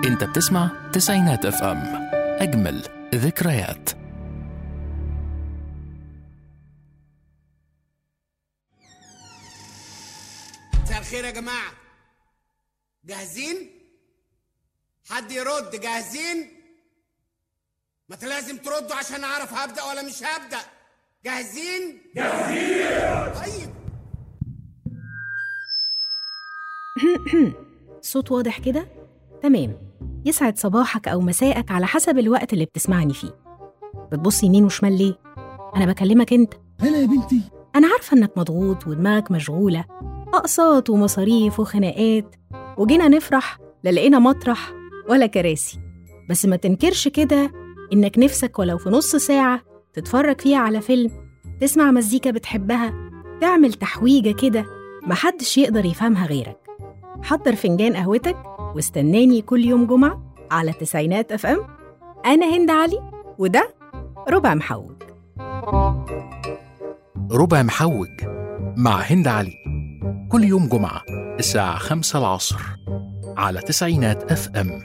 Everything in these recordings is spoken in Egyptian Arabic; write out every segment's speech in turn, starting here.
انت بتسمع تسعينات اف ام اجمل ذكريات مساء الخير يا جماعة جاهزين؟ حد يرد جاهزين؟ ما انت لازم تردوا عشان اعرف هبدأ ولا مش هبدأ جاهزين؟ جاهزين طيب صوت واضح كده؟ تمام يسعد صباحك أو مساءك على حسب الوقت اللي بتسمعني فيه بتبص يمين وشمال ليه؟ أنا بكلمك أنت هلا يا بنتي أنا عارفة إنك مضغوط ودماغك مشغولة أقساط ومصاريف وخناقات وجينا نفرح لا لقينا مطرح ولا كراسي بس ما تنكرش كده إنك نفسك ولو في نص ساعة تتفرج فيها على فيلم تسمع مزيكا بتحبها تعمل تحويجة كده محدش يقدر يفهمها غيرك حضر فنجان قهوتك واستناني كل يوم جمعة على تسعينات اف ام أنا هند علي وده ربع محوج ربع محوج مع هند علي كل يوم جمعة الساعة خمسة العصر على تسعينات اف ام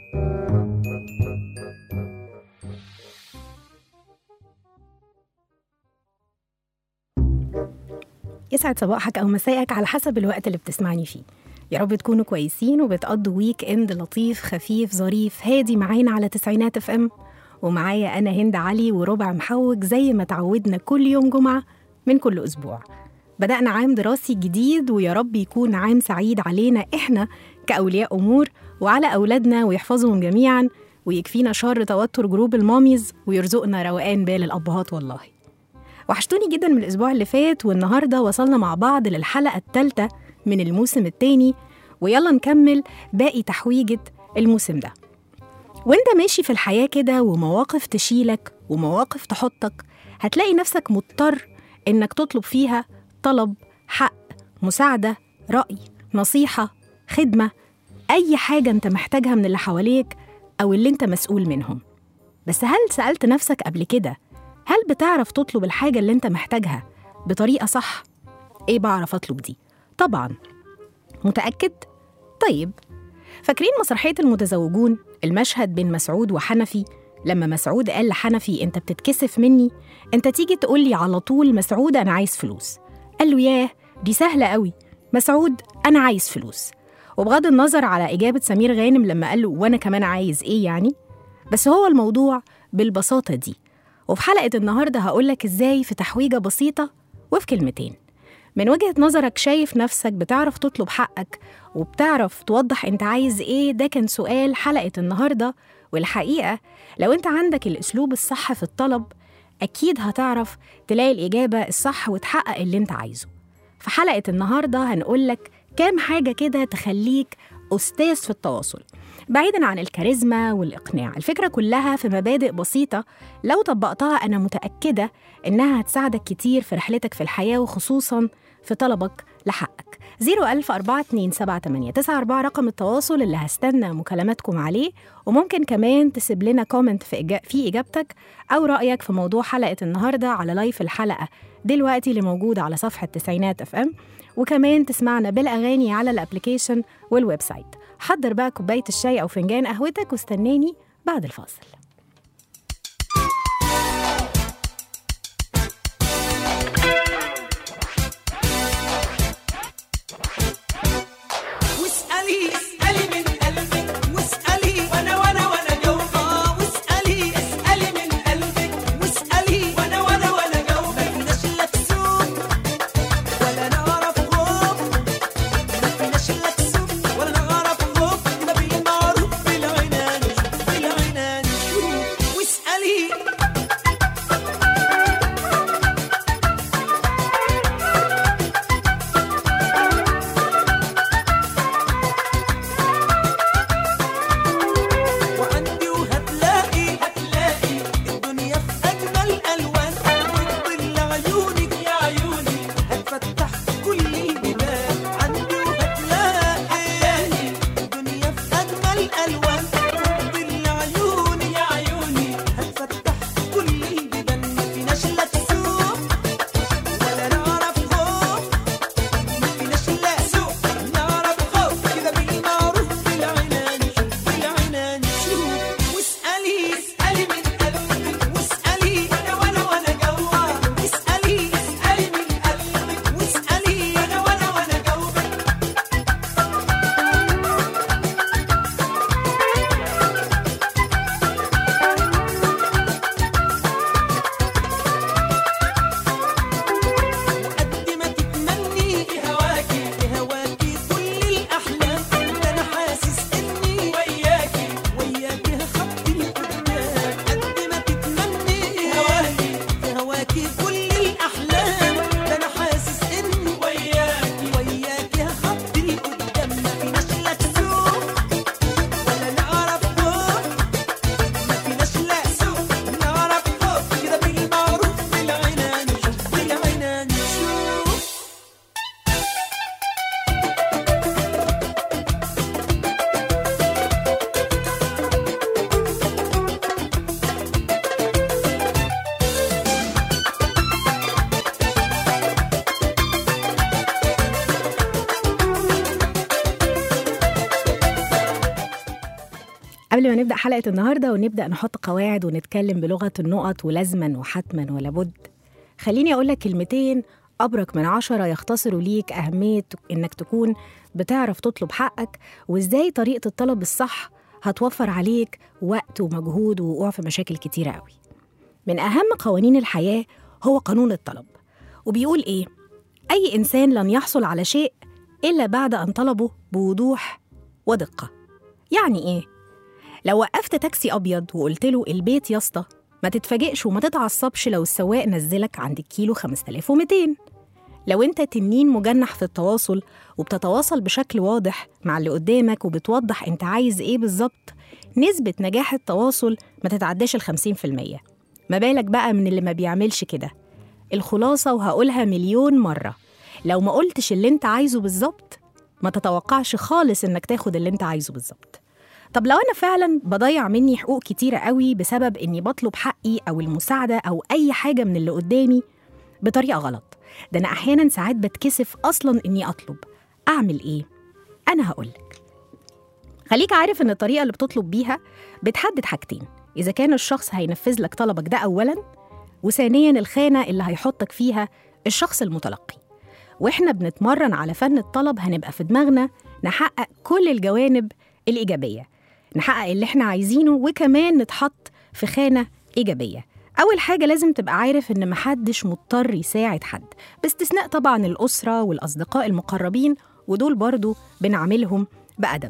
يسعد صباحك أو مساءك على حسب الوقت اللي بتسمعني فيه يا رب تكونوا كويسين وبتقضوا ويك اند لطيف خفيف ظريف هادي معانا على تسعينات اف ام ومعايا أنا هند علي وربع محوج زي ما تعودنا كل يوم جمعة من كل أسبوع بدأنا عام دراسي جديد ويا رب يكون عام سعيد علينا إحنا كأولياء أمور وعلى أولادنا ويحفظهم جميعا ويكفينا شر توتر جروب الماميز ويرزقنا روقان بال الأبهات والله وحشتوني جدا من الأسبوع اللي فات والنهاردة وصلنا مع بعض للحلقة الثالثة من الموسم الثاني ويلا نكمل باقي تحويجة الموسم ده وانت ماشي في الحياة كده ومواقف تشيلك ومواقف تحطك هتلاقي نفسك مضطر انك تطلب فيها طلب حق مساعدة رأي نصيحة خدمة أي حاجة انت محتاجها من اللي حواليك أو اللي انت مسؤول منهم بس هل سألت نفسك قبل كده هل بتعرف تطلب الحاجة اللي انت محتاجها بطريقة صح؟ ايه بعرف اطلب دي؟ طبعا متأكد؟ طيب فاكرين مسرحية المتزوجون المشهد بين مسعود وحنفي لما مسعود قال لحنفي انت بتتكسف مني انت تيجي تقول لي على طول مسعود انا عايز فلوس قال له ياه دي سهلة قوي مسعود انا عايز فلوس وبغض النظر على إجابة سمير غانم لما قال له وأنا كمان عايز إيه يعني بس هو الموضوع بالبساطة دي وفي حلقة النهاردة هقولك إزاي في تحويجة بسيطة وفي كلمتين من وجهة نظرك شايف نفسك بتعرف تطلب حقك وبتعرف توضح انت عايز ايه ده كان سؤال حلقة النهاردة والحقيقة لو انت عندك الأسلوب الصح في الطلب أكيد هتعرف تلاقي الإجابة الصح وتحقق اللي انت عايزه في حلقة النهاردة هنقولك كام حاجة كده تخليك أستاذ في التواصل بعيدا عن الكاريزما والإقناع الفكرة كلها في مبادئ بسيطة لو طبقتها أنا متأكدة إنها هتساعدك كتير في رحلتك في الحياة وخصوصا في طلبك لحقك 010427894 رقم التواصل اللي هستنى مكالماتكم عليه وممكن كمان تسيب لنا كومنت في, إجا... في إجابتك أو رأيك في موضوع حلقة النهاردة على لايف الحلقة دلوقتي اللي موجودة على صفحة تسعينات اف ام وكمان تسمعنا بالأغاني على الابليكيشن والويب سايت حضر بقى كوباية الشاي أو فنجان قهوتك واستناني بعد الفاصل واسألي اسألي من قلبك واسألي وانا وانا وانا جاوبة واسألي اسألي من قلبك واسألي وانا وانا وانا جاوبة ما فيناش لا كسوف ولا نعرف خوف ما فيناش لا كسوف ولا نعرف خوف ما بين معروف بالعنان بالعنان واسألي قبل ما نبدأ حلقة النهاردة ونبدأ نحط قواعد ونتكلم بلغة النقط ولازما وحتما ولا بد خليني أقول لك كلمتين أبرك من عشرة يختصروا ليك أهمية إنك تكون بتعرف تطلب حقك وإزاي طريقة الطلب الصح هتوفر عليك وقت ومجهود ووقوع في مشاكل كتيرة قوي من أهم قوانين الحياة هو قانون الطلب وبيقول إيه؟ أي إنسان لن يحصل على شيء إلا بعد أن طلبه بوضوح ودقة يعني إيه؟ لو وقفت تاكسي أبيض وقلت له البيت يا اسطى ما تتفاجئش وما تتعصبش لو السواق نزلك عند الكيلو 5200 لو انت تنين مجنح في التواصل وبتتواصل بشكل واضح مع اللي قدامك وبتوضح انت عايز ايه بالظبط نسبة نجاح التواصل ما تتعداش ال 50% ما بالك بقى من اللي ما بيعملش كده الخلاصة وهقولها مليون مرة لو ما قلتش اللي انت عايزه بالظبط ما تتوقعش خالص انك تاخد اللي انت عايزه بالظبط طب لو انا فعلا بضيع مني حقوق كتيرة قوي بسبب اني بطلب حقي او المساعدة او اي حاجة من اللي قدامي بطريقة غلط ده انا احيانا ساعات بتكسف اصلا اني اطلب اعمل ايه انا هقولك خليك عارف ان الطريقة اللي بتطلب بيها بتحدد حاجتين اذا كان الشخص هينفذ لك طلبك ده اولا وثانيا الخانة اللي هيحطك فيها الشخص المتلقي واحنا بنتمرن على فن الطلب هنبقى في دماغنا نحقق كل الجوانب الإيجابية نحقق اللي احنا عايزينه وكمان نتحط في خانة إيجابية أول حاجة لازم تبقى عارف إن محدش مضطر يساعد حد باستثناء طبعا الأسرة والأصدقاء المقربين ودول برضو بنعملهم بأدب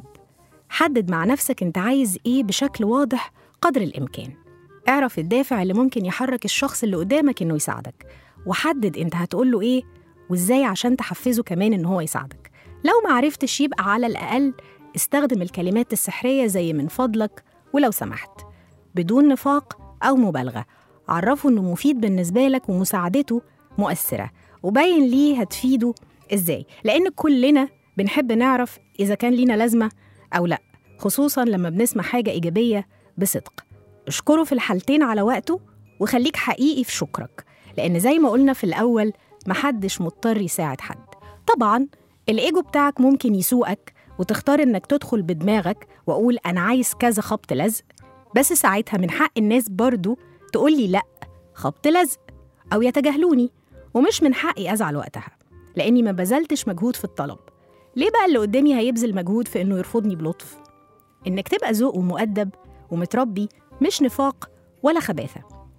حدد مع نفسك انت عايز ايه بشكل واضح قدر الإمكان اعرف الدافع اللي ممكن يحرك الشخص اللي قدامك إنه يساعدك وحدد انت هتقوله ايه وازاي عشان تحفزه كمان إن هو يساعدك لو ما عرفتش يبقى على الأقل استخدم الكلمات السحرية زي من فضلك ولو سمحت بدون نفاق أو مبالغة عرفه إنه مفيد بالنسبة لك ومساعدته مؤثرة وبين ليه هتفيده إزاي لأن كلنا بنحب نعرف إذا كان لينا لازمة أو لأ خصوصا لما بنسمع حاجة إيجابية بصدق اشكره في الحالتين على وقته وخليك حقيقي في شكرك لأن زي ما قلنا في الأول محدش مضطر يساعد حد طبعا الإيجو بتاعك ممكن يسوقك وتختار إنك تدخل بدماغك وأقول أنا عايز كذا خبط لزق بس ساعتها من حق الناس برضو تقولي لأ خبط لزق أو يتجاهلوني ومش من حقي أزعل وقتها لأني ما بذلتش مجهود في الطلب ليه بقى اللي قدامي هيبذل مجهود في إنه يرفضني بلطف إنك تبقى ذوق ومؤدب ومتربي مش نفاق ولا خباثة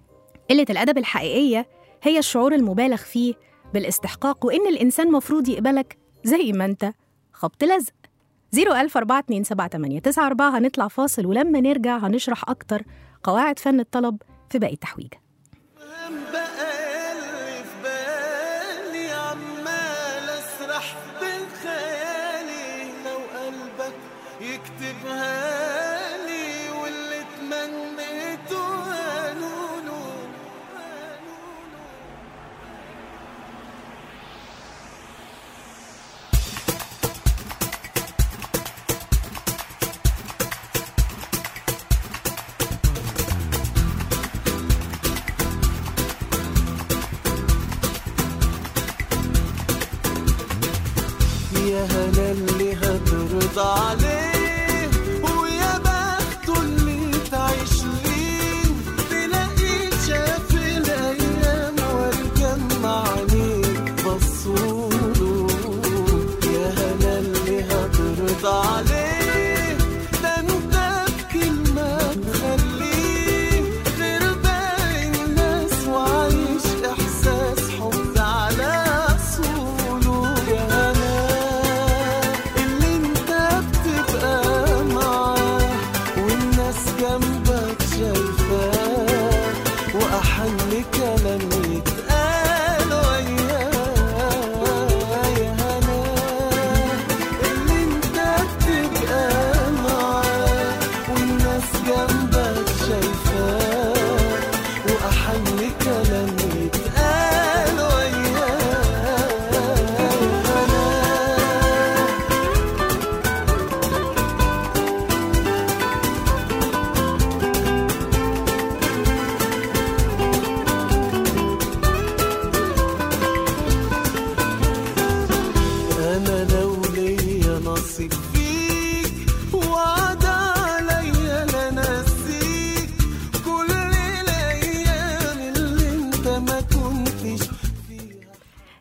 قلة الأدب الحقيقية هي الشعور المبالغ فيه بالاستحقاق وإن الإنسان مفروض يقبلك زي ما أنت خبط لزق 014278994 هنطلع فاصل ولما نرجع هنشرح أكتر قواعد فن الطلب في باقي التحويجة بقى اللي في بالي عمال اسرح بخيالي لو قلبك يكتبها لي واللي تمنيته قالوا له يا هلا اللي هترضى عليه ويا بخته اللي تعيش ليه تلاقيه شاف الايام والجنة عليك بصوله يا هلا اللي هترضى عليه ده انت بكلمة تخليه غير باقي الناس وعايش احساس حب على اصوله يا هلا اللي انت بتبقى معاه والناس جنبك شايفاه واحن كلام يتقال وياه يا هلا اللي انت بتبقى معاه والناس جنبك شايفاه واحن كلام يتقال وياه يا هلا انا لو ليا نصيب فيك وعد عليا لا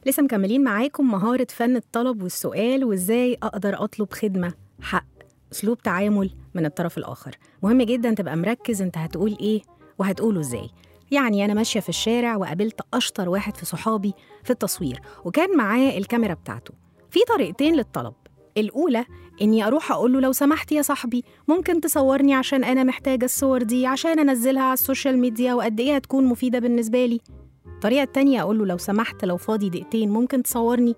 لسه مكملين معاكم مهارة فن الطلب والسؤال وازاي اقدر اطلب خدمة حق اسلوب تعامل من الطرف الاخر مهم جدا تبقى مركز انت هتقول ايه وهتقوله ازاي يعني انا ماشية في الشارع وقابلت اشطر واحد في صحابي في التصوير وكان معاه الكاميرا بتاعته في طريقتين للطلب الأولى إني أروح أقول له لو سمحت يا صاحبي ممكن تصورني عشان أنا محتاجة الصور دي عشان أنزلها على السوشيال ميديا وقد إيه هتكون مفيدة بالنسبة لي الطريقة التانية أقول له لو سمحت لو فاضي دقيقتين ممكن تصورني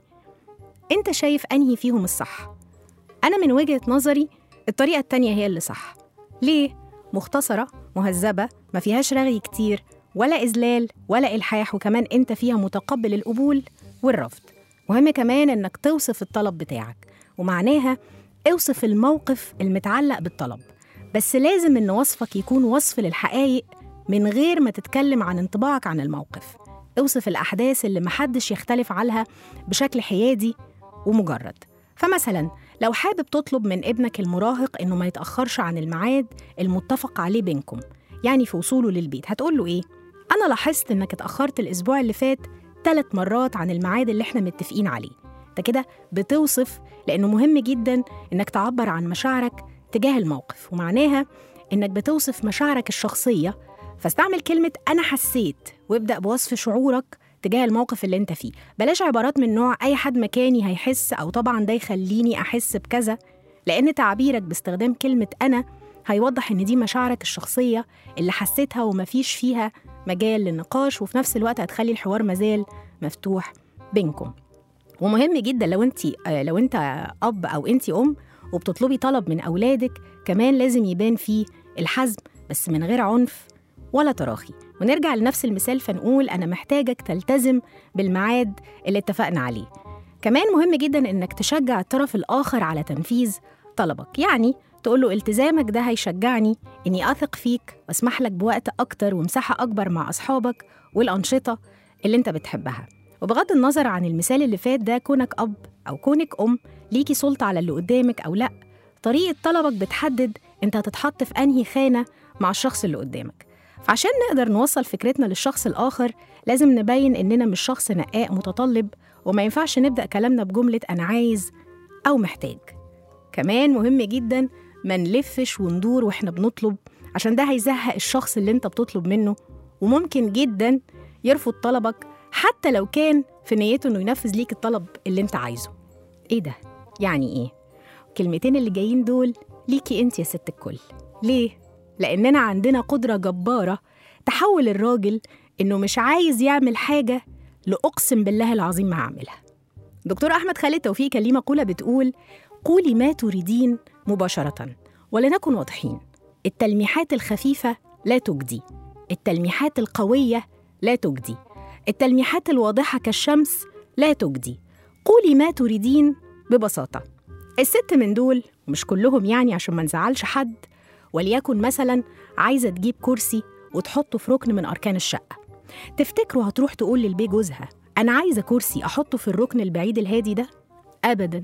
أنت شايف أنهي فيهم الصح أنا من وجهة نظري الطريقة التانية هي اللي صح ليه؟ مختصرة مهذبة ما فيهاش رغي كتير ولا إذلال ولا إلحاح وكمان أنت فيها متقبل القبول والرفض مهم كمان إنك توصف الطلب بتاعك ومعناها اوصف الموقف المتعلق بالطلب بس لازم إن وصفك يكون وصف للحقائق من غير ما تتكلم عن انطباعك عن الموقف اوصف الأحداث اللي محدش يختلف عنها بشكل حيادي ومجرد فمثلا لو حابب تطلب من ابنك المراهق إنه ما يتأخرش عن الميعاد المتفق عليه بينكم يعني في وصوله للبيت هتقول له إيه؟ أنا لاحظت إنك اتأخرت الأسبوع اللي فات ثلاث مرات عن الميعاد اللي إحنا متفقين عليه أنت كده بتوصف لأنه مهم جدا إنك تعبر عن مشاعرك تجاه الموقف ومعناها إنك بتوصف مشاعرك الشخصية فاستعمل كلمة أنا حسيت وابدأ بوصف شعورك تجاه الموقف اللي انت فيه بلاش عبارات من نوع أي حد مكاني هيحس أو طبعا ده يخليني أحس بكذا لأن تعبيرك باستخدام كلمة أنا هيوضح إن دي مشاعرك الشخصية اللي حسيتها ومفيش فيها مجال للنقاش وفي نفس الوقت هتخلي الحوار مازال مفتوح بينكم ومهم جدا لو انت لو انت اب او انت ام وبتطلبي طلب من اولادك كمان لازم يبان فيه الحزم بس من غير عنف ولا تراخي ونرجع لنفس المثال فنقول انا محتاجك تلتزم بالميعاد اللي اتفقنا عليه كمان مهم جدا انك تشجع الطرف الاخر على تنفيذ طلبك يعني تقول له التزامك ده هيشجعني اني اثق فيك واسمح لك بوقت اكتر ومساحه اكبر مع اصحابك والانشطه اللي انت بتحبها وبغض النظر عن المثال اللي فات ده كونك اب او كونك ام ليكي سلطه على اللي قدامك او لا طريقه طلبك بتحدد انت هتتحط في انهي خانه مع الشخص اللي قدامك فعشان نقدر نوصل فكرتنا للشخص الآخر لازم نبين إننا مش شخص نقاء متطلب وما ينفعش نبدأ كلامنا بجملة أنا عايز أو محتاج كمان مهم جدا ما نلفش وندور وإحنا بنطلب عشان ده هيزهق الشخص اللي أنت بتطلب منه وممكن جدا يرفض طلبك حتى لو كان في نيته إنه ينفذ ليك الطلب اللي أنت عايزه إيه ده؟ يعني إيه؟ الكلمتين اللي جايين دول ليكي أنت يا ست الكل ليه؟ لأننا عندنا قدرة جبارة تحول الراجل إنه مش عايز يعمل حاجة لأقسم بالله العظيم ما هعملها دكتور أحمد خالد توفيق كان ليه مقولة بتقول قولي ما تريدين مباشرة ولنكن واضحين التلميحات الخفيفة لا تجدي التلميحات القوية لا تجدي التلميحات الواضحة كالشمس لا تجدي قولي ما تريدين ببساطة الست من دول مش كلهم يعني عشان ما نزعلش حد وليكن مثلا عايزة تجيب كرسي وتحطه في ركن من أركان الشقة تفتكروا هتروح تقول للبي جوزها أنا عايزة كرسي أحطه في الركن البعيد الهادي ده؟ أبدا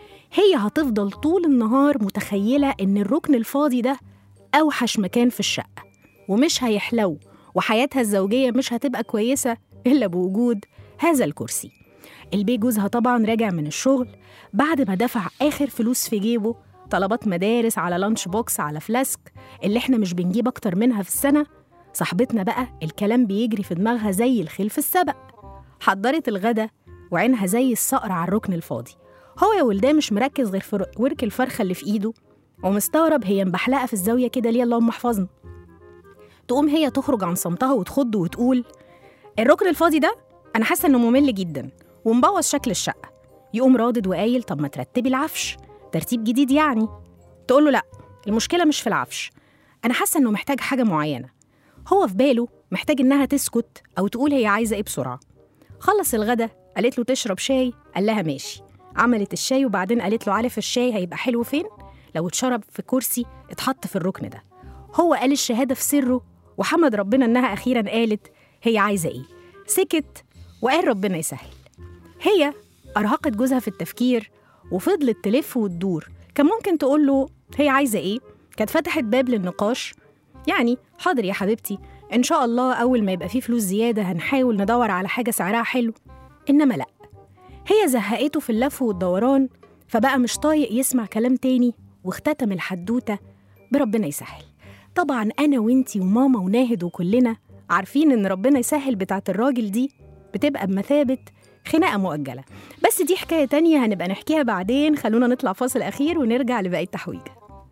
هي هتفضل طول النهار متخيلة إن الركن الفاضي ده أوحش مكان في الشقة ومش هيحلو وحياتها الزوجية مش هتبقى كويسة إلا بوجود هذا الكرسي البي جوزها طبعا راجع من الشغل بعد ما دفع آخر فلوس في جيبه طلبات مدارس على لانش بوكس على فلاسك اللي احنا مش بنجيب أكتر منها في السنة صاحبتنا بقى الكلام بيجري في دماغها زي الخيل في السبق حضرت الغدا وعينها زي الصقر على الركن الفاضي هو يا ولداه مش مركز غير في ورك الفرخة اللي في إيده ومستغرب هي مبحلقة في الزاوية كده ليه اللهم احفظنا تقوم هي تخرج عن صمتها وتخض وتقول الركن الفاضي ده أنا حاسة إنه ممل جدا ومبوظ شكل الشقة يقوم رادد وقايل طب ما ترتبي العفش ترتيب جديد يعني تقول له لا المشكلة مش في العفش أنا حاسة إنه محتاج حاجة معينة هو في باله محتاج إنها تسكت أو تقول هي عايزة إيه بسرعة خلص الغدا قالت له تشرب شاي قال لها ماشي عملت الشاي وبعدين قالت له عارف الشاي هيبقى حلو فين لو اتشرب في كرسي اتحط في الركن ده هو قال الشهادة في سره وحمد ربنا إنها أخيرا قالت هي عايزة إيه سكت وقال ربنا يسهل هي أرهقت جوزها في التفكير وفضلت تلف وتدور كان ممكن تقول له هي عايزة إيه كانت فتحت باب للنقاش يعني حاضر يا حبيبتي إن شاء الله أول ما يبقى فيه فلوس زيادة هنحاول ندور على حاجة سعرها حلو إنما لأ هي زهقته في اللف والدوران فبقى مش طايق يسمع كلام تاني واختتم الحدوتة بربنا يسهل طبعا أنا وإنتي وماما وناهد وكلنا عارفين إن ربنا يسهل بتاعت الراجل دي بتبقى بمثابة خناقة مؤجلة بس دي حكاية تانية هنبقى نحكيها بعدين خلونا نطلع فاصل أخير ونرجع لباقي التحويجة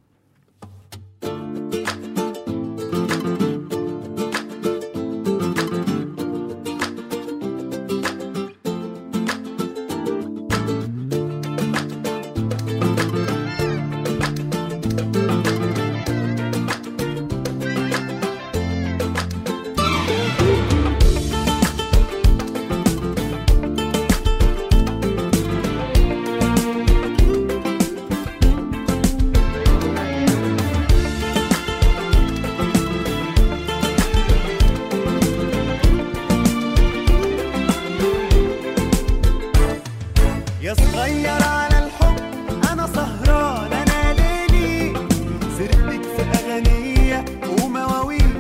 يا صغير على الحب انا سهران انا ليلي سرتك في اغانيه ومواويل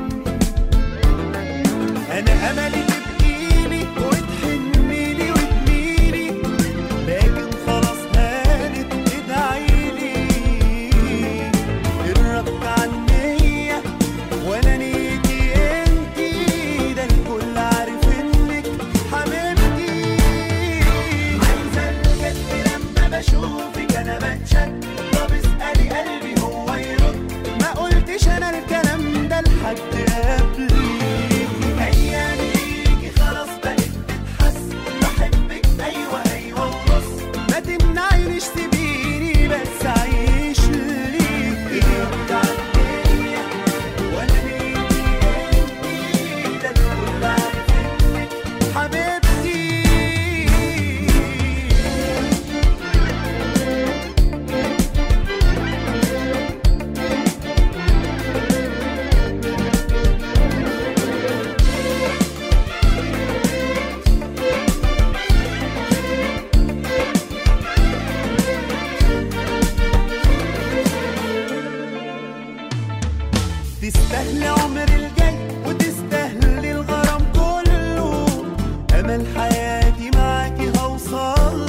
انا املي تبقيلي وتحنيلي وتميلي لكن خلاص هانت ادعيلي الرد عنيا وانا نيتي انتي ده الكل عارف انك حبيبتي عايزه الجد لما بشوفك انا بتشد طب اسالي قلبي هو يرد ما قلتش انا الكلام ده لحد قبلي ايامي ليكي خلاص بقت تتحس بحبك ايوه ايوه ونص ما تمنعينيش سيبيني بس اعيش ليكي الدنيا وانا نيتي انتي ده الكل عارف انك حبيبتي تستاهلي عمر الجاي وتستاهلي الغرام كله امل حياتي معاكي هوصل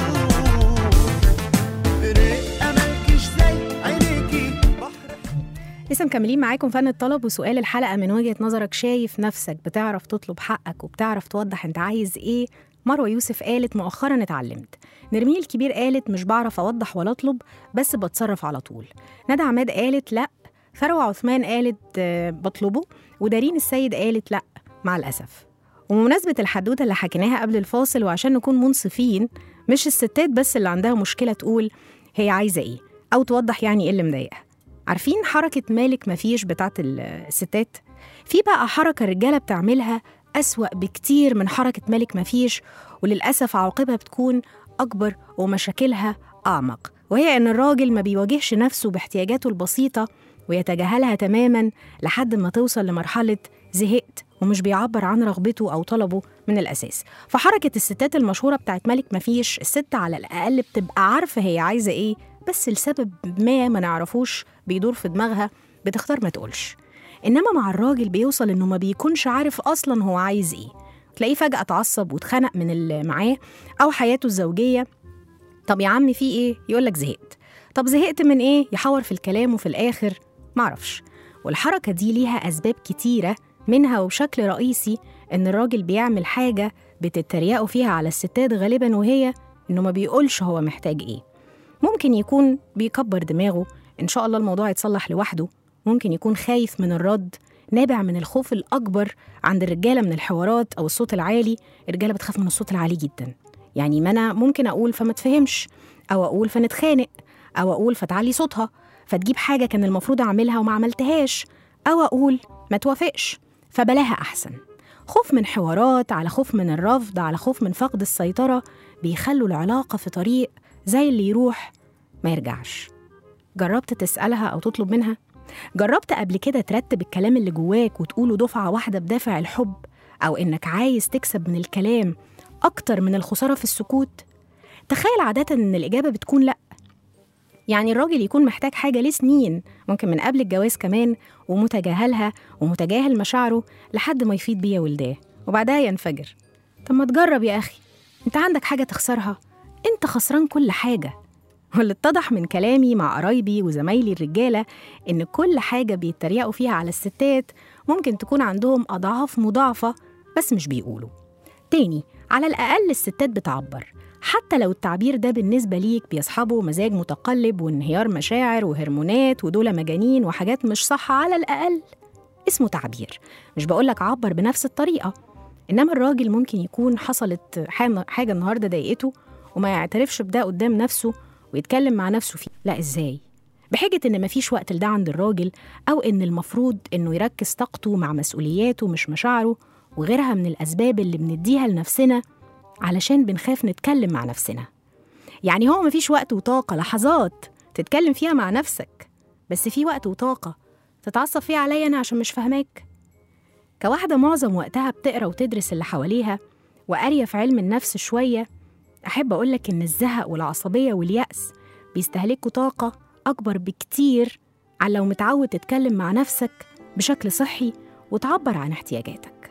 فرق املكش زي عينيكي بحر لسه مكملين معاكم فن الطلب وسؤال الحلقة من وجهة نظرك شايف نفسك بتعرف تطلب حقك وبتعرف توضح انت عايز ايه مروة يوسف قالت مؤخرا اتعلمت نرمين الكبير قالت مش بعرف اوضح ولا اطلب بس بتصرف على طول ندى عماد قالت لا فروة عثمان قالت آه، بطلبه ودارين السيد قالت لا مع الأسف ومناسبة الحدوتة اللي حكيناها قبل الفاصل وعشان نكون منصفين مش الستات بس اللي عندها مشكلة تقول هي عايزة ايه أو توضح يعني ايه اللي مضايقها عارفين حركة مالك مفيش بتاعت ال- الستات في بقى حركة الرجالة بتعملها أسوأ بكتير من حركة مالك مفيش وللأسف عواقبها بتكون أكبر ومشاكلها أعمق وهي إن الراجل ما بيواجهش نفسه باحتياجاته البسيطة ويتجاهلها تماما لحد ما توصل لمرحلة زهقت ومش بيعبر عن رغبته أو طلبه من الأساس فحركة الستات المشهورة بتاعت مالك مفيش الست على الأقل بتبقى عارفة هي عايزة إيه بس لسبب ما ما نعرفوش بيدور في دماغها بتختار ما تقولش إنما مع الراجل بيوصل إنه ما بيكونش عارف أصلا هو عايز إيه تلاقيه فجأة اتعصب واتخنق من اللي معاه أو حياته الزوجية طب يا عم في إيه؟ يقولك زهقت طب زهقت من إيه؟ يحور في الكلام وفي الآخر معرفش والحركة دي ليها أسباب كتيرة منها وبشكل رئيسي إن الراجل بيعمل حاجة بتتريقوا فيها على الستات غالبا وهي إنه ما بيقولش هو محتاج إيه ممكن يكون بيكبر دماغه إن شاء الله الموضوع يتصلح لوحده ممكن يكون خايف من الرد نابع من الخوف الأكبر عند الرجالة من الحوارات أو الصوت العالي الرجالة بتخاف من الصوت العالي جدا يعني ما أنا ممكن أقول فما تفهمش أو أقول فنتخانق أو أقول فتعلي صوتها فتجيب حاجة كان المفروض أعملها وما عملتهاش أو أقول ما توافقش فبلاها أحسن خوف من حوارات على خوف من الرفض على خوف من فقد السيطرة بيخلوا العلاقة في طريق زي اللي يروح ما يرجعش جربت تسألها أو تطلب منها؟ جربت قبل كده ترتب الكلام اللي جواك وتقوله دفعة واحدة بدافع الحب أو إنك عايز تكسب من الكلام أكتر من الخسارة في السكوت؟ تخيل عادة إن الإجابة بتكون لأ يعني الراجل يكون محتاج حاجة لسنين ممكن من قبل الجواز كمان ومتجاهلها ومتجاهل مشاعره لحد ما يفيض بيا ولداه وبعدها ينفجر طب ما تجرب يا أخي أنت عندك حاجة تخسرها انت خسران كل حاجة واللي اتضح من كلامي مع قرايبي وزمايلي الرجالة إن كل حاجة بيتريقوا فيها على الستات ممكن تكون عندهم أضعاف مضاعفة بس مش بيقولوا تاني على الأقل الستات بتعبر حتى لو التعبير ده بالنسبة ليك بيصحبه مزاج متقلب وانهيار مشاعر وهرمونات ودول مجانين وحاجات مش صح على الأقل اسمه تعبير مش بقولك عبر بنفس الطريقة إنما الراجل ممكن يكون حصلت حا- حاجة النهاردة ضايقته وما يعترفش بده قدام نفسه ويتكلم مع نفسه فيه لا إزاي؟ بحجة إن مفيش وقت لده عند الراجل أو إن المفروض إنه يركز طاقته مع مسؤولياته مش مشاعره وغيرها من الأسباب اللي بنديها لنفسنا علشان بنخاف نتكلم مع نفسنا يعني هو مفيش وقت وطاقة لحظات تتكلم فيها مع نفسك بس في وقت وطاقة تتعصب فيها عليا أنا عشان مش فاهماك كواحدة معظم وقتها بتقرا وتدرس اللي حواليها وقارية في علم النفس شوية أحب أقولك إن الزهق والعصبية واليأس بيستهلكوا طاقة أكبر بكتير عن لو متعود تتكلم مع نفسك بشكل صحي وتعبر عن احتياجاتك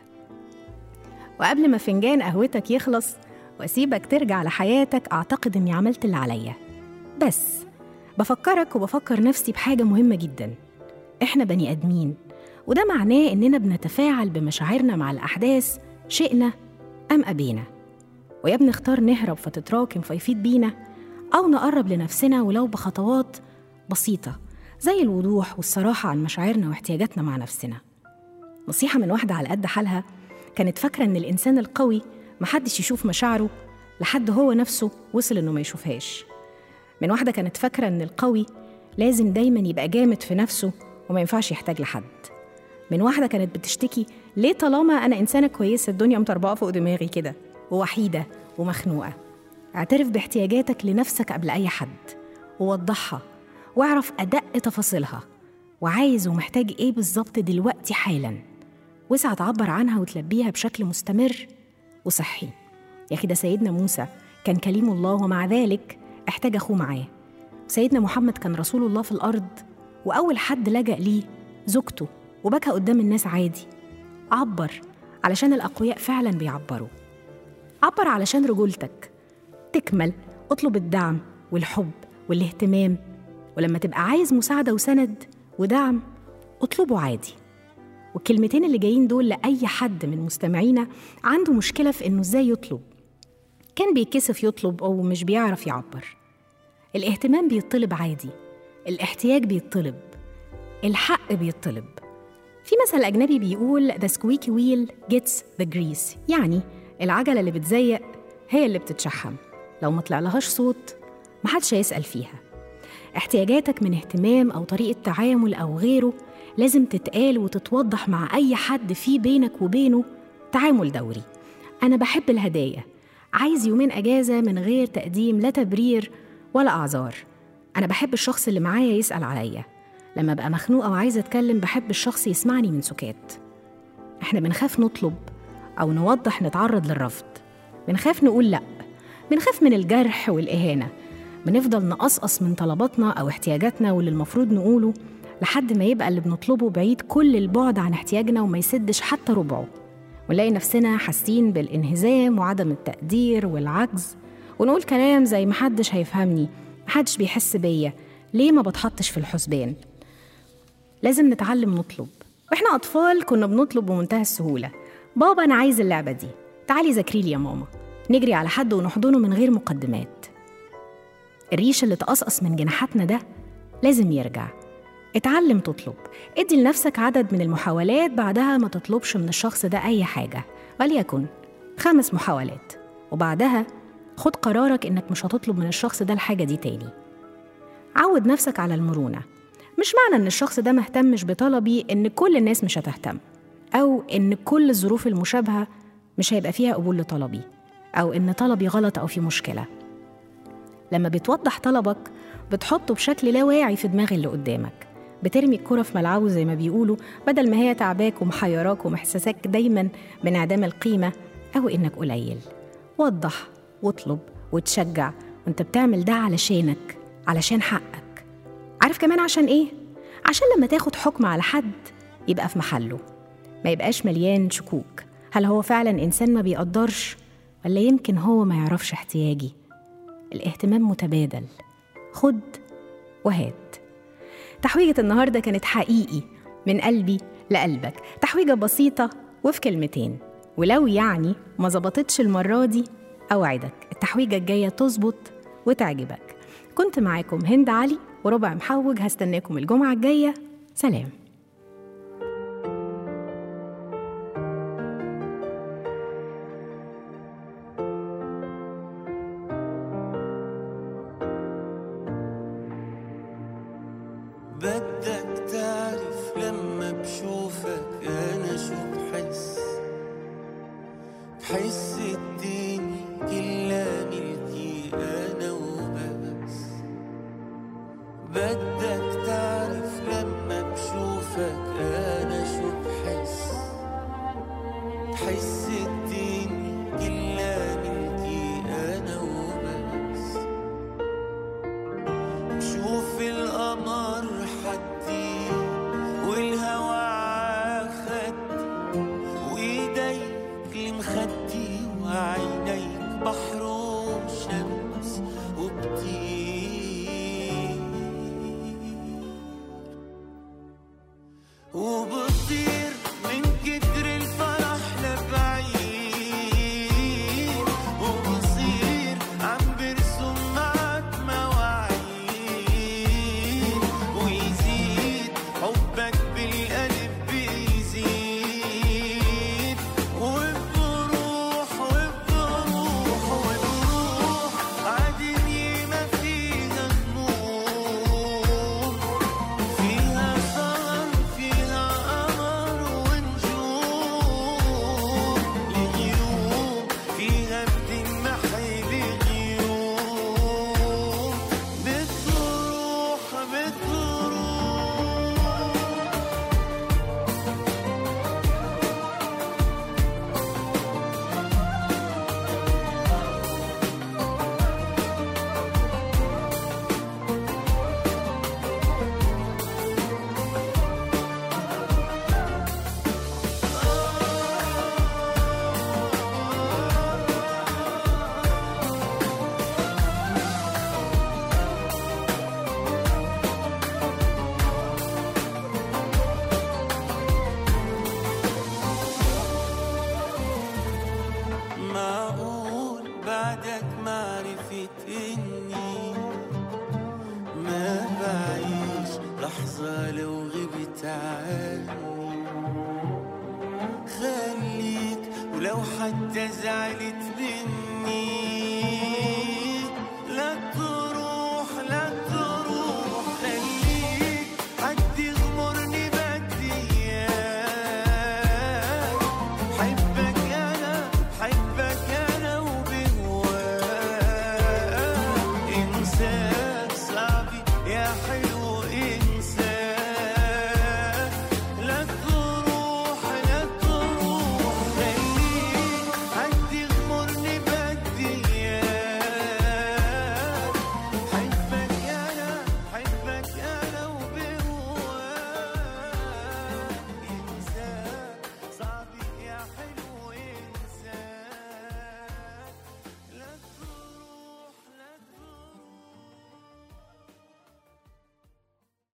وقبل ما فنجان قهوتك يخلص وأسيبك ترجع لحياتك أعتقد إني عملت اللي عليا بس بفكرك وبفكر نفسي بحاجة مهمة جدا إحنا بني آدمين وده معناه إننا بنتفاعل بمشاعرنا مع الأحداث شئنا أم أبينا ويا بنختار نهرب فتتراكم فيفيد بينا أو نقرب لنفسنا ولو بخطوات بسيطة زي الوضوح والصراحة عن مشاعرنا واحتياجاتنا مع نفسنا نصيحة من واحدة على قد حالها كانت فاكرة إن الإنسان القوي محدش يشوف مشاعره لحد هو نفسه وصل إنه ما يشوفهاش من واحدة كانت فاكرة إن القوي لازم دايما يبقى جامد في نفسه وما ينفعش يحتاج لحد من واحدة كانت بتشتكي ليه طالما أنا إنسانة كويسة الدنيا مطربقة فوق دماغي كده ووحيدة ومخنوقة اعترف باحتياجاتك لنفسك قبل أي حد ووضحها واعرف أدق تفاصيلها وعايز ومحتاج إيه بالظبط دلوقتي حالا واسعى تعبر عنها وتلبيها بشكل مستمر وصحي يا أخي ده سيدنا موسى كان كليم الله ومع ذلك احتاج أخوه معاه سيدنا محمد كان رسول الله في الأرض وأول حد لجأ ليه زوجته وبكى قدام الناس عادي عبر علشان الأقوياء فعلا بيعبروا عبر علشان رجولتك تكمل اطلب الدعم والحب والاهتمام ولما تبقى عايز مساعدة وسند ودعم اطلبه عادي والكلمتين اللي جايين دول لأي حد من مستمعينا عنده مشكلة في إنه إزاي يطلب كان بيتكسف يطلب أو مش بيعرف يعبر الاهتمام بيطلب عادي الاحتياج بيطلب الحق بيطلب في مثل أجنبي بيقول The squeaky wheel gets the grease يعني العجلة اللي بتزيق هي اللي بتتشحم لو ما طلعلهاش صوت محدش هيسأل فيها احتياجاتك من اهتمام أو طريقة تعامل أو غيره لازم تتقال وتتوضح مع أي حد في بينك وبينه تعامل دوري أنا بحب الهدايا عايز يومين أجازة من غير تقديم لا تبرير ولا أعذار أنا بحب الشخص اللي معايا يسأل عليا لما أبقى مخنوقة وعايزة أتكلم بحب الشخص يسمعني من سكات إحنا بنخاف نطلب أو نوضح نتعرض للرفض بنخاف نقول لأ بنخاف من الجرح والإهانة بنفضل نقصقص من طلباتنا أو احتياجاتنا واللي المفروض نقوله لحد ما يبقى اللي بنطلبه بعيد كل البعد عن احتياجنا وما يسدش حتى ربعه ونلاقي نفسنا حاسين بالانهزام وعدم التقدير والعجز ونقول كلام زي محدش هيفهمني محدش بيحس بيا ليه ما بتحطش في الحسبان لازم نتعلم نطلب واحنا اطفال كنا بنطلب بمنتهى السهوله بابا انا عايز اللعبه دي تعالي ذاكري لي يا ماما نجري على حد ونحضنه من غير مقدمات الريش اللي تقصقص من جناحاتنا ده لازم يرجع اتعلم تطلب ادي لنفسك عدد من المحاولات بعدها ما تطلبش من الشخص ده أي حاجة وليكن خمس محاولات وبعدها خد قرارك إنك مش هتطلب من الشخص ده الحاجة دي تاني عود نفسك على المرونة مش معنى إن الشخص ده مهتمش بطلبي إن كل الناس مش هتهتم أو إن كل الظروف المشابهة مش هيبقى فيها قبول لطلبي أو إن طلبي غلط أو في مشكلة لما بتوضح طلبك بتحطه بشكل لا واعي في دماغ اللي قدامك بترمي الكرة في ملعبه زي ما بيقولوا بدل ما هي تعباك ومحيراك ومحسساك دايما بانعدام القيمة أو إنك قليل وضح واطلب وتشجع وانت بتعمل ده علشانك علشان حقك عارف كمان عشان ايه؟ عشان لما تاخد حكم على حد يبقى في محله ما يبقاش مليان شكوك هل هو فعلا إنسان ما بيقدرش ولا يمكن هو ما يعرفش احتياجي الاهتمام متبادل خد وهات تحويجة النهاردة كانت حقيقي من قلبي لقلبك تحويجة بسيطة وفي كلمتين ولو يعني ما ظبطتش المرة دي أوعدك التحويجة الجاية تظبط وتعجبك كنت معاكم هند علي وربع محوج هستناكم الجمعة الجاية سلام بدك تعرف لما بشوفك انا شو بحس بحس الدنيا كلها ملكي انا وبس بدك تعرف لما بشوفك انا شو بحس بحس الدنيا كلها ملكي انا وبس بشوف القمر حدي والهوى عخدي وايديك المخدي وعينيك بحر وشمس وبطير وبطير من كتر الفرح لبعيد وبصير عم برسم معك مواعيد ويزيد حبك بالقلب بيزيد وبروح وبروح وبروح عدني ما فيها هموم فيها سهر فيها قمر ونجوم الغيوم فيها بتنمحي الغيوم بتروح بتروح معقول بعدك معرفة إني ما بعيش لحظة لو غبت عني خليك ولو حتى زعلت مني لا تروح لا تروح خليك حد يغمرني بدي إياك حبك انا حبك انا وبهواك انساك صعب يا حلو